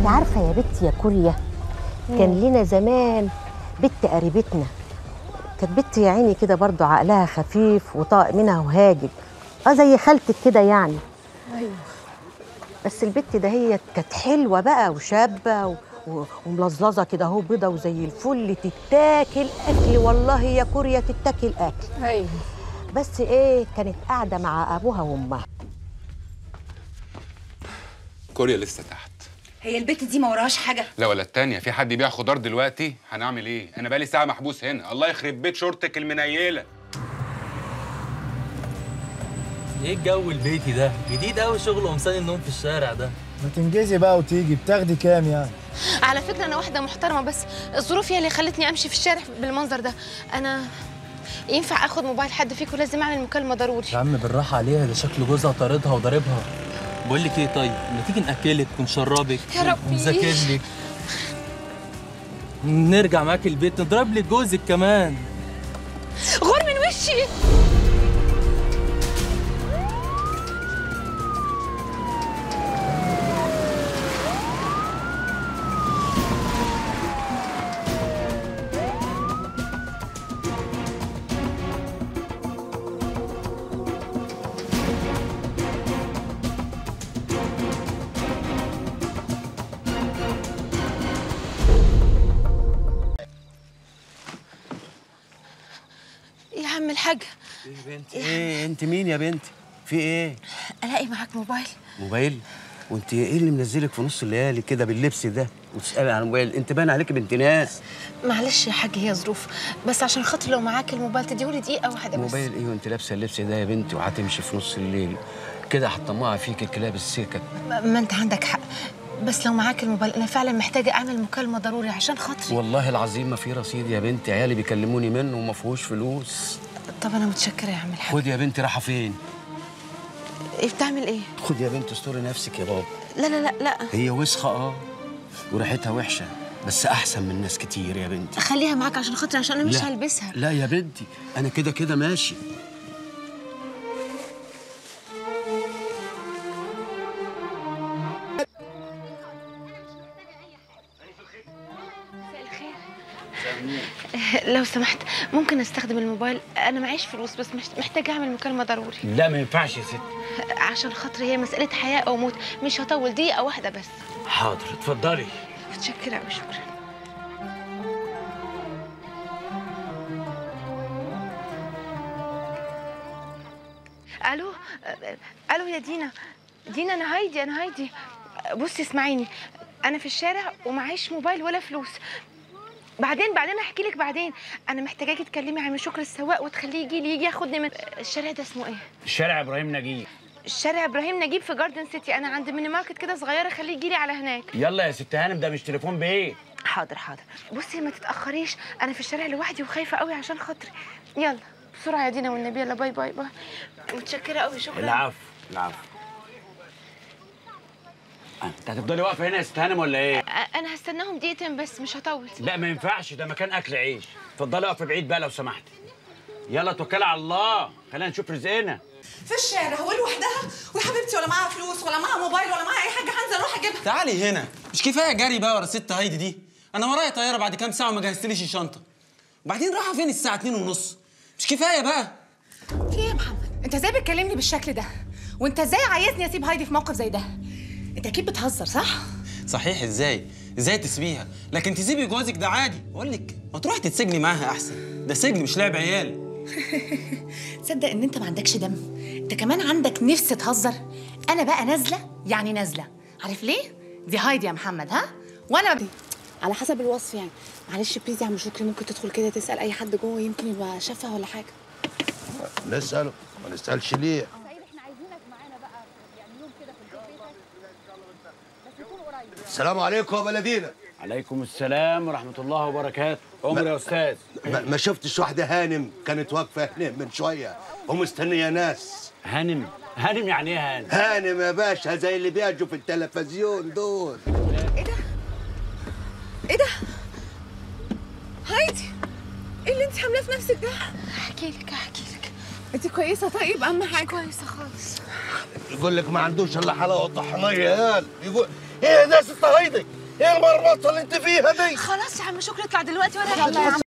عارفه يا بنتي يا كوريا كان لنا زمان بنت قريبتنا كانت بنت يا عيني كده برضو عقلها خفيف وطاق منها وهاجج اه زي خالتك كده يعني ايوه بس البت ده هي كانت حلوه بقى وشابه و... و... وملظلظه كده اهو بيضه وزي الفل تتاكل اكل والله يا كوريا تتاكل اكل ايوه بس ايه كانت قاعده مع ابوها وامها كوريا لسه تحت هي البت دي ما وراهاش حاجه لا ولا التانية في حد يبيع خضار دلوقتي هنعمل ايه انا بقالي ساعه محبوس هنا الله يخرب بيت شورتك المنيله ايه الجو البيتي ده جديد قوي شغل قمصان النوم في الشارع ده ما تنجزي بقى وتيجي بتاخدي كام يعني على فكرة أنا واحدة محترمة بس الظروف هي اللي خلتني أمشي في الشارع بالمنظر ده أنا ينفع آخد موبايل حد فيكم لازم أعمل مكالمة ضروري يا عم بالراحه عليها ده شكل جوزها طاردها وضاربها بقول لك ايه طيب ما تيجي ناكلك ونشربك يا ربي. ونذاكر لك نرجع معاك البيت نضرب لك جوزك كمان غور من وشي يا عم الحاج ايه يا بنتي ايه انت مين يا بنتي في ايه ألاقي معاك موبايل موبايل وانت ايه اللي منزلك في نص الليالي كده باللبس ده وتسالي عن موبايل انت باين عليك بنت ناس معلش يا حاج هي ظروف بس عشان خاطر لو معاك الموبايل تديهولي دقيقة واحدة بس موبايل ايه وانت لابسه اللبس ده يا بنتي وهتمشي في نص الليل كده هتطمعها فيك الكلاب السكك ما ما أنت عندك حق بس لو معاك الموبايل أنا فعلا محتاجة أعمل مكالمة ضروري عشان خاطري والله العظيم ما في رصيد يا بنتي عيالي بيكلموني منه وما فيهوش فلوس طب أنا متشكرة يا عم الحاج خد يا بنتي رايحه فين إيه بتعمل إيه؟ خد يا بنتي استوري نفسك يا بابا لا لا لا لا هي وسخه اه وريحتها وحشه بس احسن من ناس كتير يا بنتي خليها معاك عشان خاطري عشان انا مش لا. هلبسها لا يا بنتي انا كده كده ماشي لو سمحت ممكن استخدم الموبايل انا معيش فلوس بس مش- محتاجه اعمل مكالمه ضروري لا ما ينفعش يا ست عشان خاطري هي مساله حياه او موت مش هطول دقيقه واحده بس حاضر اتفضلي متشكره قوي شكرا الو الو يا دينا دينا انا هايدي انا هايدي بصي اسمعيني انا في الشارع ومعيش موبايل ولا فلوس بعدين بعدين احكي لك بعدين انا محتاجاكي تكلمي عم شكر السواق وتخليه يجي لي يجي ياخدني من الشارع ده اسمه ايه الشارع ابراهيم نجيب الشارع ابراهيم نجيب في جاردن سيتي انا عند ميني ماركت كده صغيره خليه يجي لي على هناك يلا يا ست هانم ده مش تليفون بيه حاضر حاضر بصي ما تتاخريش انا في الشارع لوحدي وخايفه قوي عشان خاطري يلا بسرعه يا دينا والنبي يلا باي باي باي متشكره قوي شكرا العفو العفو انت هتفضلي واقفه هنا يا ست هانم ولا ايه؟ أ- انا هستناهم دقيقتين بس مش هطول لا ما ينفعش ده مكان اكل عيش اتفضلي اقفي بعيد بقى لو سمحتي يلا توكلي على الله خلينا نشوف رزقنا في الشارع ولوحدها ويا حبيبتي ولا معاها فلوس ولا معاها موبايل ولا معاها اي حاجه هنزل اروح اجيبها تعالي هنا مش كفايه جري بقى ورا الست هايدي دي انا ورايا طياره بعد كام ساعه وما جهزتليش الشنطه وبعدين رايحه فين الساعه 2 ونص مش كفايه بقى في ايه يا محمد انت ازاي بتكلمني بالشكل ده وانت ازاي عايزني اسيب هايدي في موقف زي ده انت اكيد بتهزر صح صحيح ازاي ازاي تسيبيها لكن تسيبي جوازك ده عادي بقول لك ما تروحي تتسجني معاها احسن ده سجن مش لعب عيال تصدق ان انت ما عندكش دم انت كمان عندك نفس تهزر انا بقى نازله يعني نازله عارف ليه دي هايدي يا محمد ها وانا ب... على حسب الوصف يعني معلش بليز يا عم شكري ممكن تدخل كده تسال اي حد جوه يمكن يبقى شافها ولا حاجه نسأله ما نسألش ليه السلام عليكم يا بلدينا عليكم السلام ورحمه الله وبركاته عمر يا استاذ ما, ما شفتش واحدة هانم كانت واقفة هنا من شوية ومستنية ناس هانم هانم يعني ايه هانم هانم يا باشا زي اللي بيجوا في التلفزيون دول ايه ده هايدي ايه اللي انت عاملاه في نفسك ده احكي لك احكي لك انت كويسه طيب اهم حاجه كويسه خالص يقول لك ما عندوش الا حلاوه طحنيه يا يقول ايه ده يا ست هيدي ايه المرمطه اللي انت فيها دي خلاص يا عم شكري اطلع دلوقتي ولا